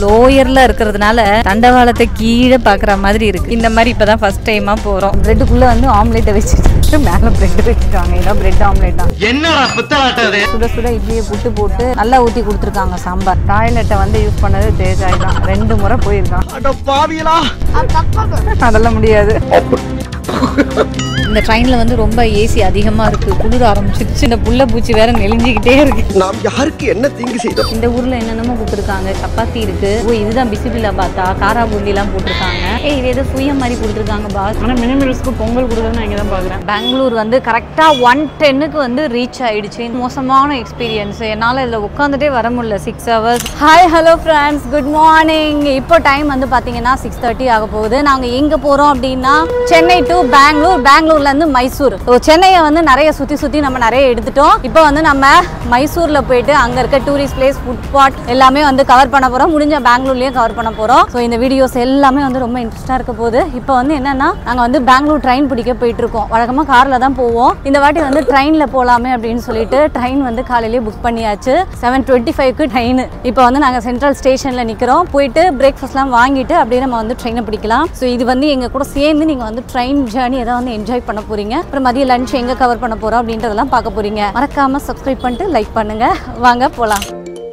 லோயர்ல இருக்கிறதுனால தண்டவாளத்தை கீழே பாக்குற மாதிரி இருக்கு இந்த மாதிரி இப்பதான் ஃபர்ஸ்ட் டைமா போறோம் பிரெட்டுக்குள்ள வந்து ஆம்லேட்டை வச்சுட்டு மேல பிரெட் வச்சுட்டாங்க இதான் பிரெட் ஆம்லேட் தான் என்னடா புத்தாட்டது சுட சுட இட்லியை புட்டு போட்டு நல்லா ஊத்தி கொடுத்துருக்காங்க சாம்பார் டாய்லெட்டை வந்து யூஸ் பண்ணது தேஜாய் தான் ரெண்டு முறை போயிருக்கான் அட பாவியலா அதெல்லாம் முடியாது இந்த ட்ரெயின்ல வந்து ரொம்ப ஏசி அதிகமா இருக்கு குளிர ஆரம்பிச்சிருச்சு இந்த புள்ள பூச்சி வேற நெளிஞ்சுக்கிட்டே இருக்கு நாம் யாருக்கு என்ன தீங்கு செய்தோம் இந்த ஊர்ல என்னென்னமோ கொடுத்துருக்காங்க சப்பாத்தி இருக்கு ஓ இதுதான் பிசிபிலா பாத்தா காரா பூந்தி எல்லாம் போட்டிருக்காங்க ஏய் இது ஏதோ சுயம் மாதிரி கொடுத்துருக்காங்க பாஸ் ஆனா மினிமல்ஸ்க்கு பொங்கல் கொடுக்குறது நான் இங்க தான் பாக்குறேன் பெங்களூர் வந்து கரெக்டா ஒன் டென்னுக்கு வந்து ரீச் ஆயிடுச்சு மோசமான எக்ஸ்பீரியன்ஸ் என்னால இதுல உட்காந்துட்டே வர முடியல six hours hi hello friends good morning இப்போ டைம் வந்து பாத்தீங்கன்னா சிக்ஸ் தேர்ட்டி ஆக போகுது நாங்க எங்க போறோம் அப்படின்னா சென்னை டு பெங்களூர் பெங்களூர்ல இருந்து மைசூர் ஸோ சென்னையை வந்து நிறைய சுத்தி சுத்தி நம்ம நிறைய எடுத்துட்டோம் இப்போ வந்து நம்ம மைசூர்ல போயிட்டு அங்க இருக்க டூரிஸ்ட் பிளேஸ் ஃபுட் ஸ்பாட் எல்லாமே வந்து கவர் பண்ண போறோம் முடிஞ்ச பெங்களூர்லயும் கவர் பண்ண போறோம் ஸோ இந்த வீடியோஸ் எல்லாமே வந்து ரொம்ப இன்ட்ரெஸ்டா இருக்க போகுது இப்போ வந்து என்னன்னா நாங்க வந்து பெங்களூர் ட்ரெயின் பிடிக்க போயிட்டு இருக்கோம் வழக்கமா கார்ல தான் போவோம் இந்த வாட்டி வந்து ட்ரெயின்ல போலாமே அப்படின்னு சொல்லிட்டு ட்ரெயின் வந்து காலையிலேயே புக் பண்ணியாச்சு செவன் டுவெண்ட்டி ஃபைவ்க்கு ட்ரெயின் இப்போ வந்து நாங்க சென்ட்ரல் ஸ்டேஷன்ல நிக்கிறோம் போயிட்டு பிரேக்ஃபாஸ்ட்லாம் வாங்கிட்டு அப்படியே நம்ம வந்து ட்ரெயினை பிடிக்கலாம் ஸோ இது வந்து எங்க கூட சேர்ந்து நீங்க வந்து ட்ரெயின் ஜேர்னி எதாவது வந்து என்ஜாய் பண்ண போறீங்க அப்புறம் மதிய லஞ்ச் எங்க கவர் பண்ண போறோம் அப்படின்றதெல்லாம் பார்க்க போறீங்க மறக்காம சப்ஸ்கிரைப் பண்ணிட்டு லைக் பண்ணுங்க வாங்க போலாம்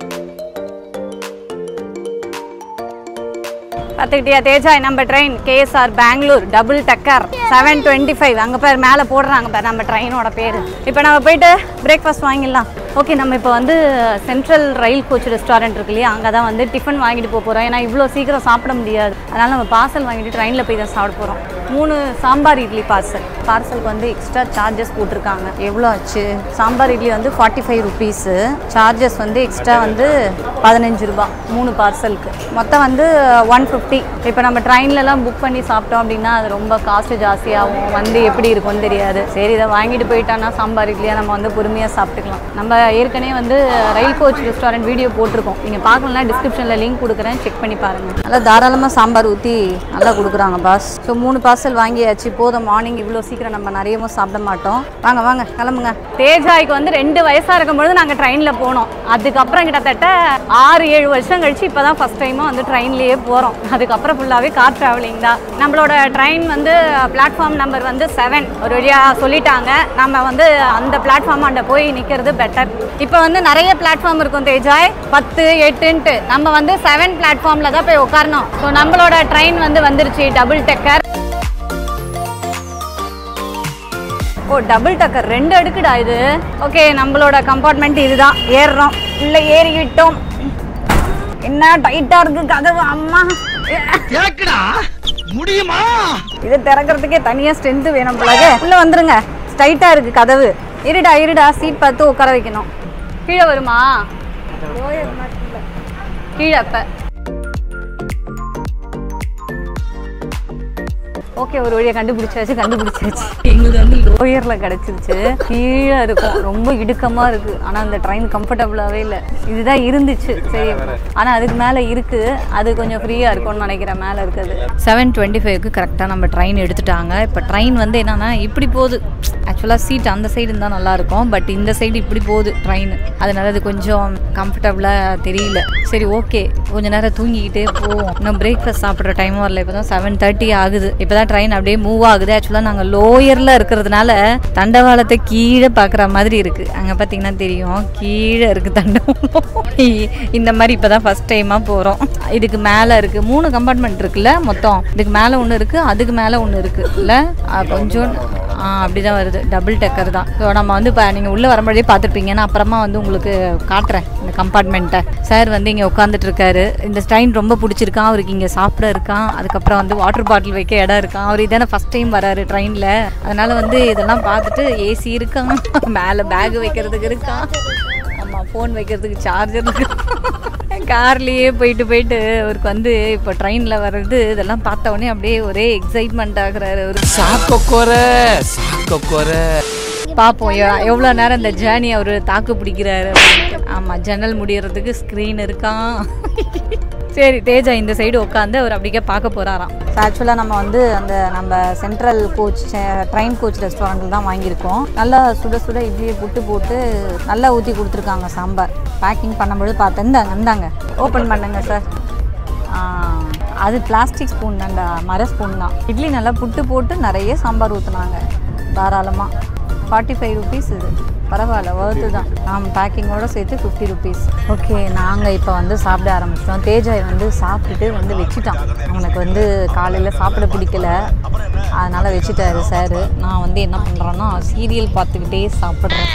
பார்த்துக்கிட்டியா தேஜாய் நம்ம train KSR Bengaluru double decker seven twenty five அங்கே பேர் மேலே போடுறாங்க பேர் நம்ம ட்ரெயினோட பேர் இப்போ நம்ம போயிட்டு பிரேக்ஃபாஸ்ட் வாங்கிடலாம் ஓகே நம்ம இப்போ வந்து சென்ட்ரல் ரயில் கோச் ரெஸ்டாரண்ட் இருக்கு இல்லையா அங்கே தான் வந்து டிஃபன் வாங்கிட்டு போக போகிறோம் ஏன்னா இவ்வளோ சீக்கிரம் சாப்பிட முடியாது அதனால் நம்ம பார்சல் வாங்கிட்டு ட்ரெயினில் போய் தான் சாப்பிட போகிறோம் மூணு சாம்பார் இட்லி பார்சல் பார்சலுக்கு வந்து எக்ஸ்ட்ரா சார்ஜஸ் போட்டிருக்காங்க எவ்வளோ ஆச்சு சாம்பார் இட்லி வந்து ஃபார்ட்டி ஃபைவ் ருபீஸு சார்ஜஸ் வந்து எக்ஸ்ட்ரா வந்து பதினஞ்சு ரூபா மூணு பார்சலுக்கு மொத்தம் வந்து ஒன் ஃபிஃப்டி இப்போ நம்ம ட்ரெயின்லலாம் புக் பண்ணி சாப்பிட்டோம் அப்படின்னா அது ரொம்ப காஸ்ட் ஜாஸ்தியாகும் வந்து எப்படி இருக்கும்னு தெரியாது சரி இதை வாங்கிட்டு போயிட்டான்னா சாம்பார் இட்லியாக நம்ம வந்து பொறுமையாக சாப்பிட்டுக்கலாம் நம்ம ஏற்கனவே வந்து ரயில் கோச் ரெஸ்டாரண்ட் வீடியோ போட்டிருக்கோம் நீங்கள் பார்க்கலன்னா டிஸ்கிரிப்ஷனில் லிங்க் கொடுக்குறேன் செக் பண்ணி பாருங்கள் நல்லா தாராளமாக சாம்பார் ஊற்றி நல்லா கொடுக்குறாங்க பாஸ் ஸோ மூணு பார்சல் வாங்கியாச்சு போதும் மார்னிங் இவ்வளோ சீக்கிரம் நம்ம நிறையவும் சாப்பிட மாட்டோம் வாங்க வாங்க கிளம்புங்க தேஜாய்க்கு வந்து ரெண்டு வயசாக இருக்கும்பொழுது நாங்கள் ட்ரெயினில் போனோம் அதுக்கப்புறம் கிட்டத்தட்ட ஆறு ஏழு வருஷம் கழிச்சு இப்போ தான் ஃபஸ்ட் டைமாக வந்து ட்ரெயின்லேயே போகிறோம் அதுக்கப்புறம் ஃபுல்லாகவே கார் ட்ராவலிங் தான் நம்மளோட ட்ரெயின் வந்து பிளாட்ஃபார்ம் நம்பர் வந்து செவன் ஒரு வழியாக சொல்லிட்டாங்க நம்ம வந்து அந்த பிளாட்ஃபார்ம் அண்ட போய் நிற்கிறது பெட்டர் இப்போ வந்து நிறைய பிளாட்ஃபார்ம் இருக்கும் தேஜாய் பத்து எட்டுன்ட்டு நம்ம வந்து செவன் பிளாட்ஃபார்மில் தான் போய் உட்காரணும் ஸோ நம்மளோட ட்ரெயின் வந்து வந்துருச்சு டபுள் டெக்கர் ஓ டபுள் டக்கர் ரெண்டு அடுக்குடா இது ஓகே நம்மளோட கம்பார்ட்மெண்ட் இதுதான் ஏறுறோம் உள்ள ஏறிக்கிட்டோம் என்ன டைட்டா இருக்கு கதவு அம்மா கேக்குடா முடியுமா இது திறக்கிறதுக்கே தனியா ஸ்ட்ரென்த் வேணும் போலவே உள்ள வந்துருங்க ஸ்ட்ரைட்டா இருக்கு கதவு இருடா இருடா சீட் பார்த்து உட்கார வைக்கணும் கீழே வருமா கீழே அப்ப ஓகே ஒரு வழியை கண்டுபிடிச்சாச்சு கண்டுபிடிச்சாச்சு எங்களுக்கு வந்து லோயர்ல கிடைச்சிருச்சு கீழே இருக்கும் ரொம்ப இடுக்கமா இருக்கு ஆனா அந்த ட்ரெயின் கம்ஃபர்டபுளாவே இல்லை இதுதான் இருந்துச்சு சரி ஆனா அதுக்கு மேல இருக்கு அது கொஞ்சம் ஃப்ரீயா இருக்கும்னு நினைக்கிறேன் மேல இருக்குது செவன் டுவெண்ட்டி ஃபைவ்க்கு கரெக்டாக நம்ம ட்ரெயின் எடுத்துட்டாங்க இப்போ ட்ரெயின் வந்து என்னன்னா இப்படி போகுது ஆக்சுவலாக சீட் அந்த சைடு இருந்தால் நல்லா இருக்கும் பட் இந்த சைடு இப்படி போகுது ட்ரெயின் அதனால அது கொஞ்சம் கம்ஃபர்டபுளாக தெரியல சரி ஓகே கொஞ்ச நேரம் தூங்கிக்கிட்டே போவோம் இன்னும் பிரேக்ஃபாஸ்ட் சாப்பிட்ற டைமும் வரல இப்போ தான் செவன் தேர்ட்டி ஆகுது இப்போ தான் ட்ரெயின் அப்படியே மூவ் ஆகுது ஆக்சுவலாக நாங்கள் லோயரில் இருக்கிறதுனால தண்டவாளத்தை கீழே பார்க்குற மாதிரி இருக்குது அங்கே பார்த்தீங்கன்னா தெரியும் கீழே இருக்குது தண்டவாளம் இ- இந்த மாதிரி இப்போ தான் ஃபஸ்ட் டைமாக போகிறோம் இதுக்கு மேலே இருக்குது மூணு கம்பார்ட்மெண்ட் இருக்குல்ல மொத்தம் இதுக்கு மேலே ஒன்று இருக்குது அதுக்கு மேலே ஒன்று இருக்குது இல்லை கொஞ்சம் ஆ அப்படி தான் வருது டபுள் டெக்கர் தான் ஸோ நம்ம வந்து இப்போ நீங்கள் உள்ளே வரும்போதே பார்த்துருப்பீங்க நான் அப்புறமா வந்து உங்களுக்கு காட்டுறேன் இந்த கம்பார்ட்மெண்ட்டை சார் வந்து இங்கே உட்காந்துட்டு இருக்காரு இந்த ட்ரெயின் ரொம்ப பிடிச்சிருக்கான் அவருக்கு இங்கே சாப்பிட இருக்கான் அதுக்கப்புறம் வந்து வாட்டர் பாட்டில் வைக்க இடம் இருக்கான் அவர் இதானே ஃபஸ்ட் டைம் வராரு ட்ரெயினில் அதனால வந்து இதெல்லாம் பார்த்துட்டு ஏசி இருக்கான் மேலே பேக் வைக்கிறதுக்கு இருக்கான் ஆமாம் ஃபோன் வைக்கிறதுக்கு சார்ஜர் இருக்கு கார்லேயே போயிட்டு போயிட்டு அவருக்கு வந்து இப்போ ட்ரெயினில் வர்றது இதெல்லாம் பார்த்த உடனே அப்படியே ஒரே எக்ஸைட்மெண்ட் ஆகுறாரு அவரு சாக்கொக்கோர சாக்கொக்கோர பார்ப்போம் எ- எவ்வளோ நேரம் இந்த ஜேர்னி அவர் தாக்கு பிடிக்கிறாரு அப்படின்ட்டு ஆமாம் ஜன்னல் முடியறதுக்கு ஸ்க்ரீன் இருக்கான் சரி தேஜா இந்த சைடு உட்காந்து அவர் அப்படிக்கே பார்க்க போகிறாராம் ஆக்சுவலாக நம்ம வந்து அந்த நம்ம சென்ட்ரல் கோச் ட்ரெயின் கோச் ரெஸ்டாரண்ட்டில் தான் வாங்கியிருக்கோம் நல்லா சுட சுட இட்லியை புட்டு போட்டு நல்லா ஊற்றி கொடுத்துருக்காங்க சாம்பார் பேக்கிங் பண்ணும்பொழுது பார்த்தேன் இந்தாங்க இந்தாங்க ஓப்பன் பண்ணுங்க சார் ஆ, அது பிளாஸ்டிக் ஸ்பூன் தான்டா மர ஸ்பூன் தான் இட்லி நல்லா புட்டு போட்டு நிறைய சாம்பார் ஊற்றுனாங்க தாராளமாக ஃபார்ட்டி ஃபைவ் ருபீஸ் இது பரவாயில்ல ஒர்த்து தான் நாம் பேக்கிங்கோட சேர்த்து ஃபிஃப்டி ருபீஸ் ஓகே நாங்கள் இப்போ வந்து சாப்பிட ஆரம்பிச்சிட்டோம் தேஜாய் வந்து சாப்பிட்டுட்டு வந்து வச்சுட்டான் அவனுக்கு வந்து காலையில் சாப்பிட பிடிக்கல அதனால் வச்சுட்டாரு சார் நான் வந்து என்ன பண்ணுறேன்னா சீரியல் பார்த்துக்கிட்டே சாப்பிட்றேன்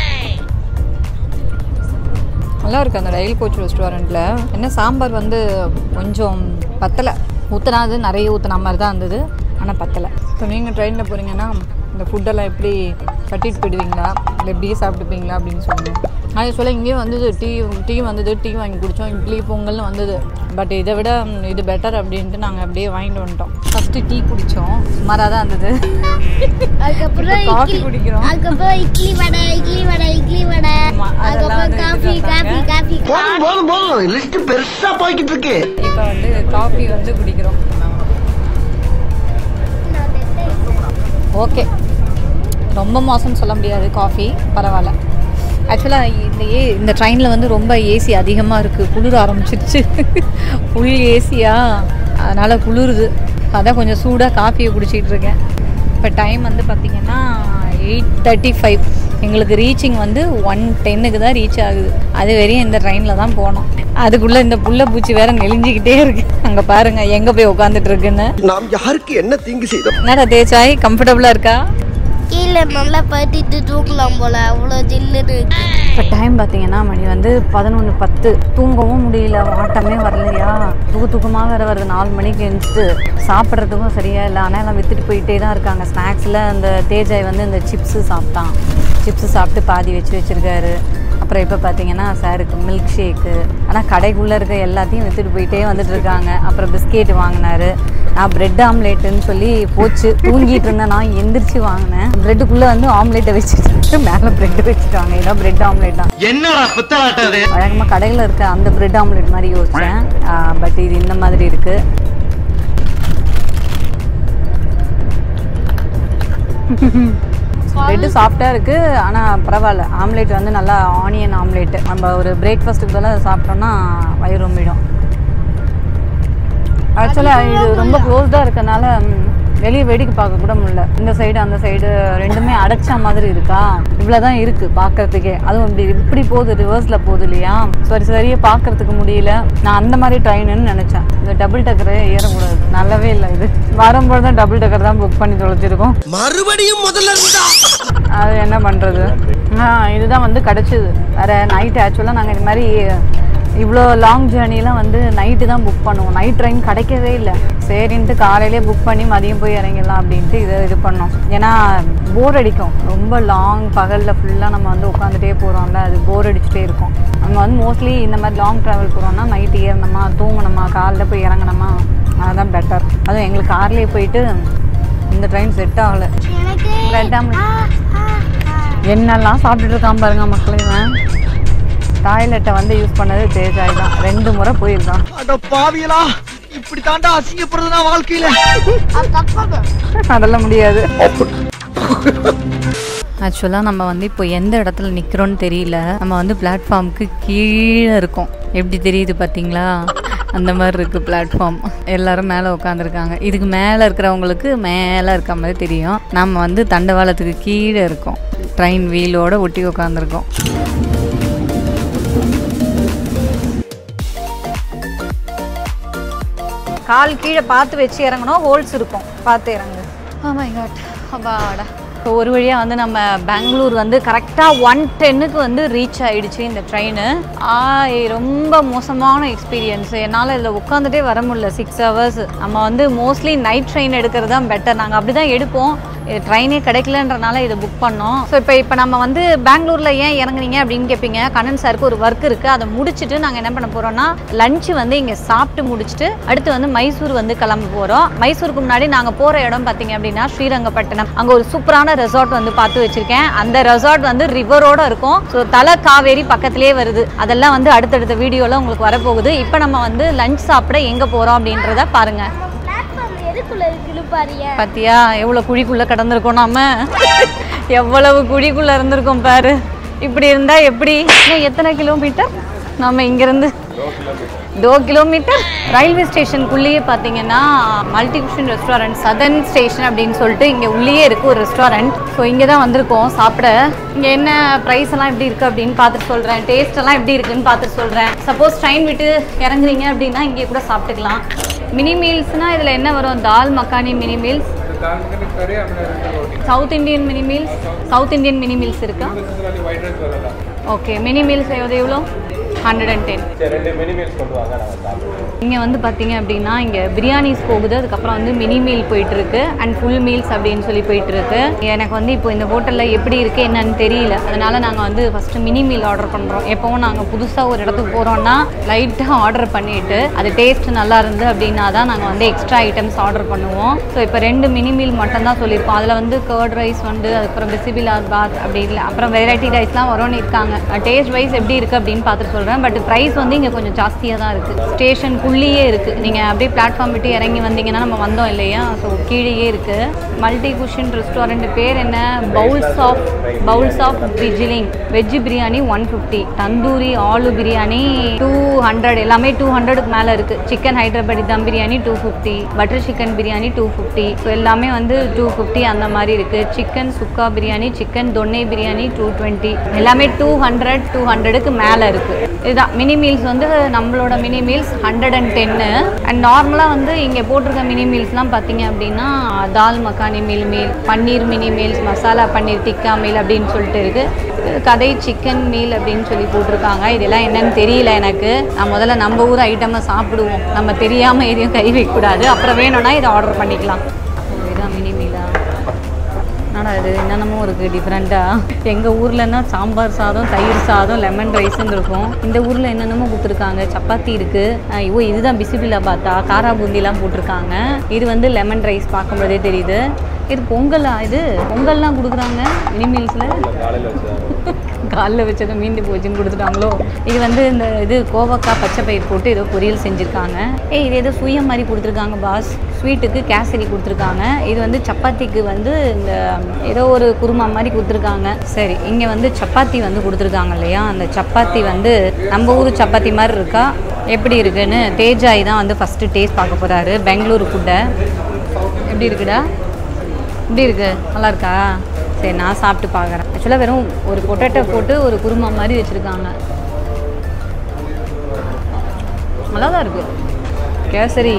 நல்லா இருக்கு அந்த ரயில் கோச் ரெஸ்டாரண்ட்டில் என்ன சாம்பார் வந்து கொஞ்சம் பத்தலை ஊற்றுனாது நிறைய ஊற்றுன மாதிரி தான் இருந்தது ஆனால் பத்தலை இப்போ நீங்கள் ட்ரெயினில் போகிறீங்கன்னா இந்த ஃபுட்டெல்லாம் எப்படி கட்டிட்டு போயிடுவீங்களா இல்லை எப்படியே சாப்பிட்டுப்பீங்களா அப்படின்னு சொல்லுங்கள் அதே சொல்ல இங்கேயும் வந்தது டீ டீ வந்தது டீ வாங்கி குடித்தோம் இட்லி பொங்கல்னு வந்தது பட் இதை விட ம், இது பெட்டர் அப்படின்ட்டு நாங்கள் அப்படியே வாங்கிட்டு வந்துட்டோம் ஃபஸ்ட்டு டீ குடித்தோம் சுமாராக தான் இருந்தது அதுக்கப்புறம் இப்போ coffee இட்லி குடிக்கிறோம். அதுக்கப்புறம் இட்லி வடை இட்லி வடை இட்லி வடை ஆமா, அதெல்லாம் அதுக்கப்புறம் வந்து காஃபி காஃபி எடுத்துட்டு காஃபி போதும் போதும் போதும் லிஸ்ட் பெருசா போய்கிட்டு இருக்கு இப்போ வந்து காஃபி வந்து குடிக்கிறோம் ஓகே ரொம்ப மோசம்னு சொல்ல முடியாது காஃபி பரவாயில்ல ஆக்சுவலாக இந்த ஏ இந்த ட்ரெயினில் வந்து ரொம்ப ஏசி அதிகமாக இருக்குது குளிர ஆரம்பிச்சிருச்சு ஃபுல் ஏசியா அதனால் குளிருது அதான் கொஞ்சம் சூடாக காஃபியை குடிச்சிட்டு இருக்கேன் இப்போ டைம் வந்து பார்த்திங்கன்னா எயிட் தேர்ட்டி ஃபைவ் எங்களுக்கு ரீச்சிங் வந்து ஒன் டென்னுக்கு தான் ரீச் ஆகுது அது வரையும் இந்த ட்ரெயினில் தான் போனோம் அதுக்குள்ளே இந்த புள்ள பூச்சி வேற நெளிஞ்சிக்கிட்டே இருக்கு அங்கே பாருங்க எங்கே போய் உட்காந்துட்டு இருக்குன்னு நாம் யாருக்கு என்ன தீங்கு செய்தோம் என்னடா தேச்சாய் கம்ஃபர்டபுளாக இருக்கா கீழே நல்லா படுத்திட்டு தூங்கலாம் போல அவ்வளோ ஜில்லுன்னு இருக்கு இப்போ டைம் பார்த்தீங்கன்னா மணி வந்து பதினொன்று பத்து தூங்கவும் முடியல ஆட்டமே வரலையா தூக்கு தூக்கமாக வேற வருது நாலு மணிக்கு எழுந்துட்டு சாப்பிட்றதுக்கும் சரியா இல்லை ஆனால் எல்லாம் வித்துட்டு போயிட்டே தான் இருக்காங்க ஸ்நாக்ஸில் அந்த தேஜாய் வந்து இந்த சிப்ஸு சாப்பிட்டான் சிப்ஸு சாப்பிட்டு பாதி வச்சு வச்சுருக்காரு அப்புறம் இப்போ பார்த்தீங்கன்னா சாருக்கு மில்க் ஷேக்கு ஆனால் கடைக்குள்ளே இருக்க எல்லாத்தையும் வித்துட்டு போயிட்டே வந்துட்டு இருக்காங்க அப்புறம் பிஸ்கெட் வாங்கினாரு நான் பிரெட் ஆம்லேட்டுன்னு சொல்லி போச்சு தூங்கிட்டு இருந்தேன் நான் எந்திரிச்சு வாங்கினேன் பிரெட்டுக்குள்ளே வந்து ஆம்லேட்டை வச்சுட்டு மேலே பிரெட் வச்சுட்டாங்க இதான் பிரெட் ஆம்லேட் தான் என்னடா புத்தலாட்டது வழக்கமாக கடையில் இருக்க அந்த பிரெட் ஆம்லேட் மாதிரி யோசித்தேன் பட் இது இந்த மாதிரி இருக்குது பிரெட்டு சாஃப்டாக இருக்குது ஆனால் பரவாயில்ல ஆம்லேட் வந்து நல்லா ஆனியன் ஆம்லேட்டு நம்ம ஒரு பிரேக்ஃபாஸ்ட்டுக்கு பதிலாக அதை சாப்பிட்டோம்னா வயிறு ரொம்பிடும் ஆக்சுவலாக இது ரொம்ப க்ளோஸ்டாக இருக்கனால வெளியே வேடிக்கை பார்க்க கூட முடியல இந்த சைடு அந்த சைடு ரெண்டுமே அடைச்ச மாதிரி இருக்கா இவ்வளோ தான் இருக்குது பார்க்கறதுக்கே அதுவும் இப்படி இப்படி போகுது ரிவர்ஸில் போகுது இல்லையா சரி சரியாக பார்க்கறதுக்கு முடியல நான் அந்த மாதிரி ட்ரெயினுன்னு நினச்சேன் இந்த டபுள் டக்கரே ஏறக்கூடாது நல்லாவே இல்லை இது வரும்போது தான் டபுள் டக்கர் தான் புக் பண்ணி தொலைச்சிருக்கோம் மறுபடியும் முதல்ல இருந்தா அது என்ன பண்ணுறது ஆ இதுதான் வந்து கிடச்சிது வேறு நைட்டு ஆக்சுவலாக நாங்கள் இந்த மாதிரி இவ்வளோ லாங் ஜேர்னிலாம் வந்து நைட்டு தான் புக் பண்ணுவோம் நைட் ட்ரெயின் கிடைக்கவே இல்லை சரின்ட்டு காலையிலே புக் பண்ணி மதியம் போய் இறங்கிடலாம் அப்படின்ட்டு இதை இது பண்ணோம் ஏன்னா போர் அடிக்கும் ரொம்ப லாங் பகலில் ஃபுல்லாக நம்ம வந்து உட்காந்துட்டே போகிறோம்ல அது போர் அடிச்சுட்டே இருக்கும் நம்ம வந்து மோஸ்ட்லி இந்த மாதிரி லாங் ட்ராவல் போகிறோம்னா நைட்டு ஏறினோமா தூங்கினோமா காலைல போய் இறங்கினோமா அதுதான் பெட்டர் அதுவும் எங்களுக்கு கார்லேயே போயிட்டு இந்த ட்ரெயின் செட் ஆகலை எனக்கு பிரெட் ஆம்லேட் ஆ, ஆ, ஆ. என்னெல்லாம் சாப்பிட்டுட்டு இருக்கான் பாருங்க மக்கள் இவன் டாய்லெட்டை வந்து யூஸ் பண்ணது தேஜாய் தான் ரெண்டு முறை போயிருக்கான் அட பாவியலா இப்படி தாண்டா அசிங்கப்படுறதுனா வாழ்க்கையில அதுக்கப்புறம் அதெல்லாம் முடியாது ஆக்சுவலாக நம்ம வந்து இப்போ எந்த இடத்துல நிற்கிறோன்னு தெரியல நம்ம வந்து பிளாட்ஃபார்முக்கு கீழே இருக்கோம் எப்படி தெரியுது பார்த்தீங்களா அந்த மாதிரி இருக்குது பிளாட்ஃபார்ம் எல்லாரும் மேலே உட்காந்துருக்காங்க இதுக்கு மேலே இருக்கிறவங்களுக்கு மேலே இருக்க மாதிரி தெரியும் நம்ம வந்து தண்டவாளத்துக்கு கீழே இருக்கோம் ட்ரெயின் வீலோட ஒட்டி உட்காந்துருக்கோம் கால் கீழே பார்த்து வச்சு இறங்கணும் ஹோல்ஸ் இருக்கும் பார்த்து இறங்கு ஆமாம் காட் அப்பாடா இப்போ ஒரு வழியாக வந்து நம்ம பெங்களூர் வந்து கரெக்டாக ஒன் டென்னுக்கு வந்து ரீச் ஆயிடுச்சு இந்த ட்ரெயின் ஆ ரொம்ப மோசமான எக்ஸ்பீரியன்ஸ் என்னால் இதில் உட்காந்துட்டே வர முடியல சிக்ஸ் ஹவர்ஸ் நம்ம வந்து மோஸ்ட்லி நைட் ட்ரெயின் எடுக்கிறது தான் பெட்டர் நாங்கள் அப்படி தான் எடுப்போம் ட்ரெயினே கிடைக்கலன்றனால இதை புக் பண்ணோம் ஸோ இப்போ இப்போ நம்ம வந்து பெங்களூரில் ஏன் இறங்குனீங்க அப்படின்னு கேட்பீங்க கண்ணன் சாருக்கு ஒரு ஒர்க் இருக்குது அதை முடிச்சுட்டு நாங்கள் என்ன பண்ண போகிறோம்னா லஞ்சு வந்து இங்கே சாப்பிட்டு முடிச்சுட்டு அடுத்து வந்து மைசூர் வந்து கிளம்ப போகிறோம் மைசூருக்கு முன்னாடி நாங்கள் போகிற இடம் பார்த்தீங்க அப்படின்னா ஸ்ரீரங்கப்பட்டினம் அங்கே ஒரு சூப்பரான ரெசார்ட் வந்து பார்த்து வச்சுருக்கேன் அந்த ரெசார்ட் வந்து ரிவரோட இருக்கும் ஸோ தலை காவேரி பக்கத்திலே வருது அதெல்லாம் வந்து அடுத்தடுத்த வீடியோவில் உங்களுக்கு வரப்போகுது இப்போ நம்ம வந்து லஞ்ச் சாப்பிட எங்கே போகிறோம் அப்படின்றத பாருங்கள் பிளாட்ஃபார்ம் எதுக்குள்ள இருக்குன்னு பாரியா பாத்தியா எவ்வளவு குழிக்குள்ள கடந்திருக்கோம் நாம எவ்வளவு குழிக்குள்ள இருந்திருக்கோம் பாரு இப்படி இருந்தா எப்படி இன்னும் எத்தனை கிலோமீட்டர் நம்ம இங்கிருந்து டோ கிலோமீட்டர் ரயில்வே ஸ்டேஷனுக்குள்ளேயே பார்த்தீங்கன்னா multi cuisine restaurant southern station அப்படின்னு சொல்லிட்டு இங்கே உள்ளேயே இருக்குது ஒரு ரெஸ்டாரண்ட் ஸோ இங்கே தான் வந்திருக்கோம் சாப்பிட இங்கே என்ன ப்ரைஸ் எல்லாம் எப்படி இருக்குது அப்படின்னு பார்த்துட்டு சொல்கிறேன் டேஸ்ட் எல்லாம் எப்படி இருக்குன்னு பார்த்துட்டு சொல்கிறேன் சப்போஸ் ட்ரெயின் விட்டு இறங்குறீங்க அப்படின்னா இங்கே கூட சாப்பிட்டுக்கலாம் மினி மீல்ஸ்னால் இதில் என்ன வரும் dal makhani mini meals South Indian mini meals South Indian mini meals இருக்கா ஓகே மினி மீல்ஸ் எவ்வளோ எவ்வளோ ஹண்ட்ரட் அண்ட் டென் இங்கே வந்து பார்த்தீங்க அப்படின்னா இங்கே பிரியாணிஸ் போகுது அதுக்கப்புறம் வந்து மினி மீல் போயிட்டு இருக்கு அண்ட் ஃபுல் மீல்ஸ் அப்படின்னு சொல்லி போயிட்டு இருக்கு எனக்கு வந்து இப்போ இந்த ஹோட்டலில் எப்படி இருக்கு என்னன்னு தெரியல அதனால நாங்கள் வந்து ஃபர்ஸ்ட் மினி மீல் ஆர்டர் பண்ணுறோம் எப்போவும் நாங்கள் புதுசாக ஒரு இடத்துக்கு போகிறோம்னா லைட்டாக ஆர்டர் பண்ணிட்டு அது டேஸ்ட் நல்லா இருந்து அப்படின்னா தான் நாங்கள் வந்து எக்ஸ்ட்ரா ஐட்டம்ஸ் ஆர்டர் பண்ணுவோம் ஸோ இப்போ ரெண்டு மினி மீல் மட்டும் தான் சொல்லியிருக்கோம் அதில் வந்து கர்ட் ரைஸ் வந்து அதுக்கப்புறம் பிசிபிலார் பாத் அப்படி இல்லை அப்புறம் வெரைட்டி ரைஸ்லாம் வரும்னு இருக்காங்க டேஸ்ட் வைஸ் எப்படி இருக்குது அப்படின்னு பார்த்துட்டு சொல்கிறேன் பட் ப்ரைஸ் வந்து இங்கே கொஞ்சம் ஜாஸ்தியாக தான் இருக்குது ஸ்டேஷனுக்குள்ளேயே இருக்குது நீங்கள் அப்படியே பிளாட்ஃபார்ம் விட்டு இறங்கி வந்தீங்கன்னா நம்ம வந்தோம் இல்லையா ஸோ கீழேயே இருக்குது மல்டி குஷன் ரெஸ்டாரண்ட் பேர் என்ன பவுல்ஸ் ஆஃப் பவுல்ஸ் ஆஃப் விஜிலிங் veg biryani one fifty tandoori aloo biryani two hundred எல்லாமே டூ ஹண்ட்ரடுக்கு மேலே இருக்குது chicken Hyderabadi dum biryani two fifty butter chicken biryani two fifty so எல்லாமே வந்து டூ ஃபிஃப்டி அந்த மாதிரி இருக்குது chicken sukka biryani chicken donne biryani two twenty எல்லாமே டூ ஹண்ட்ரட் டூ ஹண்ட்ரடுக்கு மேலே இருக்குது இதுதான் மினி மீல்ஸ் வந்து நம்மளோட mini meals hundred and ten and நார்மலாக வந்து இங்கே போட்டிருக்க மினி மீல்ஸ்லாம் பார்த்தீங்க அப்படின்னா dal makhani meal meal paneer mini meals masala paneer tikka meal அப்படின்னு சொல்லிட்டு இருக்குது கதை சிக்கன் மீல் அப்படின்னு சொல்லி போட்டிருக்காங்க இதெல்லாம் என்னன்னு தெரியல எனக்கு நான் முதல்ல நம்ம ஊர் ஐட்டமை சாப்பிடுவோம் நம்ம தெரியாமல் எதையும் கை வைக்கக்கூடாது அப்புறம் வேணும்னா இதை ஆர்டர் பண்ணிக்கலாம் ஓ, இதான் மினி மீலா என்னடா இது என்னென்னமோ இருக்குது டிஃப்ரெண்ட்டாக எங்கள் ஊர்லன்னா சாம்பார் சாதம் தயிர் சாதம் லெமன் ரைஸ்ன்னு இருக்கும் இந்த ஊரில் என்னென்னமோ கொடுத்துருக்காங்க சப்பாத்தி இருக்குது ஐயோ இதுதான் பிசிபிலா பாத்தா காரா பூந்திலாம் போட்டிருக்காங்க இது வந்து லெமன் ரைஸ் பார்க்கும்போதே தெரியுது இது பொங்கலா இது பொங்கல்லாம் கொடுக்குறாங்க மினி மீல்ஸில் காலில் வச்சதை மீண்டு போச்சுன்னு கொடுத்துட்டாங்களோ இது வந்து இந்த இது கோவக்காய் பச்சை பயிர் போட்டு ஏதோ பொரியல் செஞ்சுருக்காங்க ஏய் இது ஏதோ சுயம் மாதிரி கொடுத்துருக்காங்க பாஸ் ஸ்வீட்டுக்கு கேசரி கொடுத்துருக்காங்க இது வந்து சப்பாத்திக்கு வந்து இந்த ஏதோ ஒரு குருமா மாதிரி கொடுத்துருக்காங்க சரி இங்கே வந்து சப்பாத்தி வந்து கொடுத்துருக்காங்க இல்லையா அந்த சப்பாத்தி வந்து நம்ம ஊர் சப்பாத்தி மாதிரி இருக்கா எப்படி இருக்குன்னு தேஜாய் தான் வந்து ஃபஸ்ட்டு டேஸ்ட் பார்க்க போகிறாரு பெங்களூரு ஃபுட்டை எப்படி இருக்குடா எப்படி இருக்கு நல்லா இருக்கா சரி நான் சாப்பிட்டு பார்க்குறேன் ஆக்சுவலாக வெறும் ஒரு பொட்டேட்டோ போட்டு ஒரு குருமா மாதிரி வச்சுருக்காங்க நல்லா தான் இருக்கு கேசரி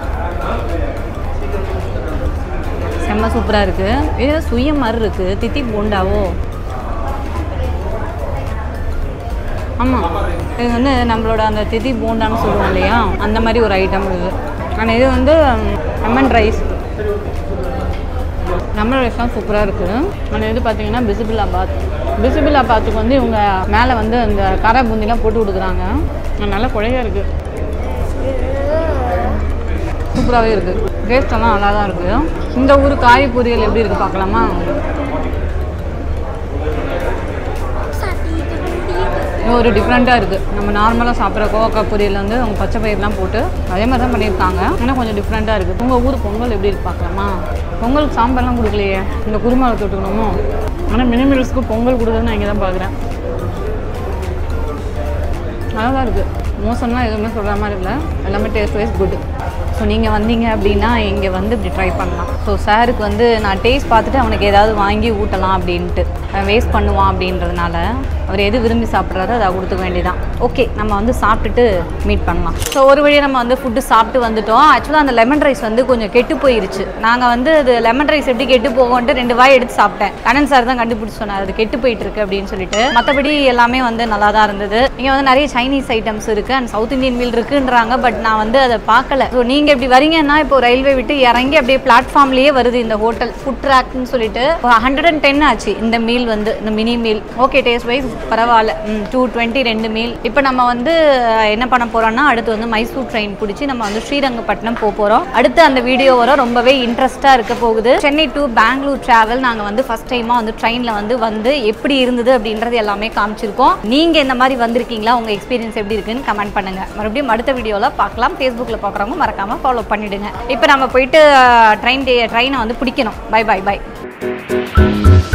செம்ம சூப்பராக இருக்கு இது சுயம் மாதிரி இருக்கு தித்தி போண்டாவோ ஆமாம் இது வந்து நம்மளோட அந்த திதி போண்டான்னு சொல்லுவோம் இல்லையா அந்த மாதிரி ஒரு ஐட்டம் இது ஆனால் இது வந்து லெமன் ரைஸ் லெமன் ரைஸ் தான் சூப்பராக இருக்குது ஆனால் இது பார்த்தீங்கன்னா பிசிபிலா பாத் பிசிபிலா பாத்துக்கு வந்து இவங்க மேலே வந்து அந்த காரா பூந்திலாம் போட்டு கொடுக்குறாங்க நல்லா குழையாக இருக்குது சூப்பராகவே இருக்குது டேஸ்ட் எல்லாம் நல்லா தான் இருக்குது இந்த ஊர் காய் பொரியல் எப்படி இருக்குது பார்க்கலாமா இது ஒரு டிஃப்ரெண்ட்டாக இருக்குது நம்ம நார்மலாக சாப்பிட்ற கோவக்காய் பொரியல் வந்து அவங்க பச்சை பயிரெலாம் போட்டு அதே மாதிரி தான் பண்ணியிருக்காங்க ஆனால் கொஞ்சம் டிஃப்ரெண்ட்டாக இருக்குது உங்கள் ஊர் பொங்கல் எப்படி இருக்கு பார்க்கலாமா பொங்கலுக்கு சாம்பார்லாம் கொடுக்கலையே இந்த குருமாவை தொட்டுக்கணுமோ ஆனால் மினிமில்ஸ்க்கு பொங்கல் கொடுக்குறது நான் இங்கே தான் பார்க்குறேன் நல்லா தான் இருக்குது மோசம்லாம் எதுவுமே சொல்கிற மாதிரி இல்லை எல்லாமே டேஸ்ட் வைஸ் குட் ஸோ நீங்கள் வந்தீங்க அப்படின்னா இங்கே வந்து இப்படி ட்ரை பண்ணலாம் ஸோ சாருக்கு வந்து நான் டேஸ்ட் பார்த்துட்டு அவனுக்கு ஏதாவது வாங்கி ஊட்டலாம் அப்படின்ட்டு வேஸ்ட் பண்ணுவான் அப்படின்றதுனால அவர் எது விரும்பி சாப்பிட்றாரோ அதை கொடுத்துக்க வேண்டியதான் ஓகே நம்ம வந்து சாப்பிட்டுட்டு மீட் பண்ணலாம் ஸோ ஒரு வழியாக நம்ம வந்து ஃபுட்டு சாப்பிட்டு வந்துட்டோம் ஆக்சுவலாக அந்த லெமன் ரைஸ் வந்து கொஞ்சம் கெட்டு போயிருச்சு நாங்கள் வந்து அது லெமன் ரைஸ் எப்படி கெட்டு போகும்ன்ட்டு ரெண்டு வாய் எடுத்து சாப்பிட்டேன் கண்ணன் சார் தான் கண்டுபிடிச்சு சொன்னார் அது கெட்டு போயிட்டு இருக்கு அப்படின்னு சொல்லிட்டு மற்றபடி எல்லாமே வந்து நல்லா தான் இருந்தது இங்கே வந்து நிறைய சைனீஸ் ஐட்டம்ஸ் இருக்குது அண்ட் சவுத் இந்தியன் மீல் இருக்குன்றாங்க பட் நான் வந்து அதை பார்க்கல ஸோ நீங்கள் இப்படி வரீங்கன்னா இப்போ ரயில்வே விட்டு இறங்கி அப்படியே பிளாட்ஃபார்ம்லேயே வருது இந்த ஹோட்டல் ஃபுட் ட்ராக்னு சொல்லிட்டு ஹண்ட்ரட் அண்ட் டென் ஆச்சு இந்த மீல் வந்து இந்த mini meal okay taste wise பரவாயில்ல டூ டுவெண்ட்டி ரெண்டு மீல் இப்போ நம்ம வந்து அஹ், என்ன பண்ண போறோம்னா அடுத்து வந்து மைசூர் ட்ரெயின் பிடிச்சி நம்ம வந்து ஸ்ரீரங்கப்பட்டினம் போக போகிறோம் அடுத்து அந்த வீடியோ வர ரொம்பவே இன்ட்ரெஸ்ட்டாக இருக்க போகுது சென்னை டு பெங்களூர் டிராவல் நாங்கள் வந்து ஃபர்ஸ்ட் டைமாக வந்து ட்ரெயினில் வந்து வந்து எப்படி இருந்தது அப்படின்றது எல்லாமே காமிச்சிருக்கோம் நீங்கள் இந்த மாதிரி வந்திருக்கீங்களா உங்கள் எக்ஸ்பீரியன்ஸ் எப்படி இருக்குன்னு கமெண்ட் பண்ணுங்க மறுபடியும் அடுத்த வீடியோவில் பார்க்கலாம் ஃபேஸ்புக்கில் பார்க்குறவங்க மறக்காமல் ஃபாலோ பண்ணிடுங்க இப்போ நம்ம போயிட்டு ட்ரெயின் ட்ரெயினை வந்து பிடிக்கணும் பை பை பை